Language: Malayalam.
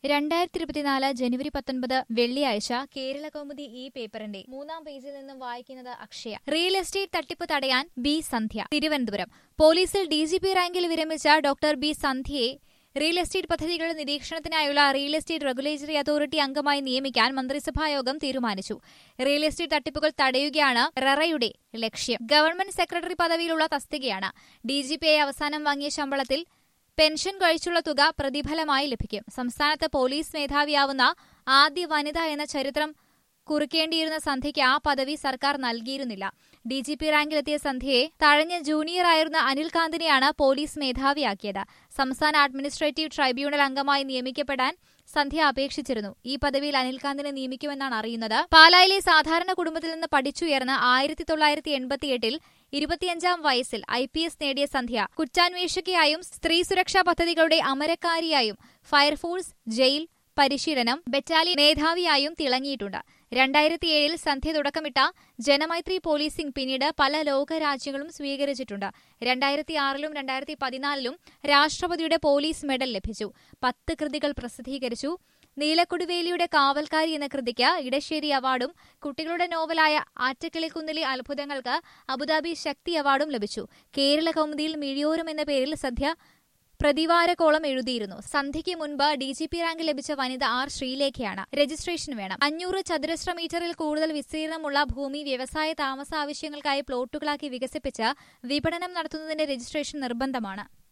രണ്ടായിരത്തി ഇരുപത്തിനാല് ജനുവരി പത്തൊൻപത് വെള്ളിയാഴ്ച കേരള കൗമുദി ഈ പേപ്പറിന്റെ മൂന്നാം പേജിൽ നിന്നും വായിക്കുന്നത് അക്ഷയ റിയൽ എസ്റ്റേറ്റ് തട്ടിപ്പ് തടയാൻ ബി സന്ധ്യ തിരുവനന്തപുരം പോലീസിൽ ഡി ജി പി റാങ്കിൽ വിരമിച്ച ഡോക്ടർ ബി സന്ധ്യയെ റിയൽ എസ്റ്റേറ്റ് പദ്ധതികളുടെ നിരീക്ഷണത്തിനായുള്ള റിയൽ എസ്റ്റേറ്റ് റെഗുലേറ്ററി അതോറിറ്റി അംഗമായി നിയമിക്കാൻ മന്ത്രിസഭായോഗം തീരുമാനിച്ചു റിയൽ എസ്റ്റേറ്റ് തട്ടിപ്പുകൾ തടയുകയാണ് റെറയുടെ ലക്ഷ്യം ഗവൺമെന്റ് സെക്രട്ടറി പദവിയിലുള്ള തസ്തികയാണ് ഡിജിപിഐ അവസാനം വാങ്ങിയ ശമ്പളത്തിൽ പെൻഷൻ കഴിച്ചുള്ള തുക പ്രതിഫലമായി ലഭിക്കും സംസ്ഥാനത്ത് പോലീസ് മേധാവിയാവുന്ന ആദ്യ വനിത എന്ന ചരിത്രം കുറിക്കേണ്ടിയിരുന്ന സന്ധ്യയ്ക്ക് ആ പദവി സർക്കാർ നൽകിയിരുന്നില്ല ഡി ജി പി റാങ്കിലെത്തിയ സന്ധ്യയെ തഴഞ്ഞ ജൂനിയറായിരുന്ന അനിൽ കാന്തിനെയാണ് പോലീസ് മേധാവിയാക്കിയത് സംസ്ഥാന അഡ്മിനിസ്ട്രേറ്റീവ് ട്രൈബ്യൂണൽ അംഗമായി നിയമിക്കപ്പെടാൻ സന്ധ്യ അപേക്ഷിച്ചിരുന്നു ഈ പദവിയിൽ അനിൽകാന്തിനെ നിയമിക്കുമെന്നാണ് അറിയുന്നത് പാലായിലെ സാധാരണ കുടുംബത്തിൽ നിന്ന് പഠിച്ചുയർന്ന് ആയിരത്തി തൊള്ളായിരത്തി എൺപത്തിയെട്ടിൽ ഇരുപത്തിയഞ്ചാം വയസ്സിൽ ഐ പി എസ് നേടിയ സന്ധ്യ കുറ്റാന്വേഷകയായും സ്ത്രീ സുരക്ഷാ പദ്ധതികളുടെ അമരക്കാരിയായും ഫയർഫോഴ്സ് ജയിൽ പരിശീലനം ബറ്റാലിയൻ മേധാവിയായും തിളങ്ങിയിട്ടുണ്ട് രണ്ടായിരത്തി ഏഴിൽ സന്ധ്യ തുടക്കമിട്ട ജനമൈത്രി പോലീസിംഗ് പിന്നീട് പല ലോകരാജ്യങ്ങളും സ്വീകരിച്ചിട്ടുണ്ട് രണ്ടായിരത്തി ആറിലും രണ്ടായിരത്തി പതിനാലിലും രാഷ്ട്രപതിയുടെ പോലീസ് മെഡൽ ലഭിച്ചു പത്ത് കൃതികൾ പ്രസിദ്ധീകരിച്ചു നീലക്കൊടുവേലിയുടെ കാവൽക്കാരി എന്ന കൃതിക്ക് ഇടശ്ശേരി അവാർഡും കുട്ടികളുടെ നോവലായ ആറ്റക്കിളിക്കുന്നിലെ അത്ഭുതങ്ങൾക്ക് അബുദാബി ശക്തി അവാർഡും ലഭിച്ചു കേരള കൗമുദിയിൽ മിഴിയോരം എന്ന പേരിൽ സദ്യ പ്രതിവാരക്കോളം എഴുതിയിരുന്നു സന്ധ്യയ്ക്ക് മുൻപ് ഡി ജി പി റാങ്ക് ലഭിച്ച വനിത ആർ ശ്രീലേഖയാണ് രജിസ്ട്രേഷൻ വേണം അഞ്ഞൂറ് ചതുരശ്ര മീറ്ററിൽ കൂടുതൽ വിസ്തീർണമുള്ള ഭൂമി വ്യവസായ താമസ ആവശ്യങ്ങൾക്കായി പ്ലോട്ടുകളാക്കി വികസിപ്പിച്ച് വിപണനം നടത്തുന്നതിന്റെ രജിസ്ട്രേഷൻ നിർബന്ധമാണ്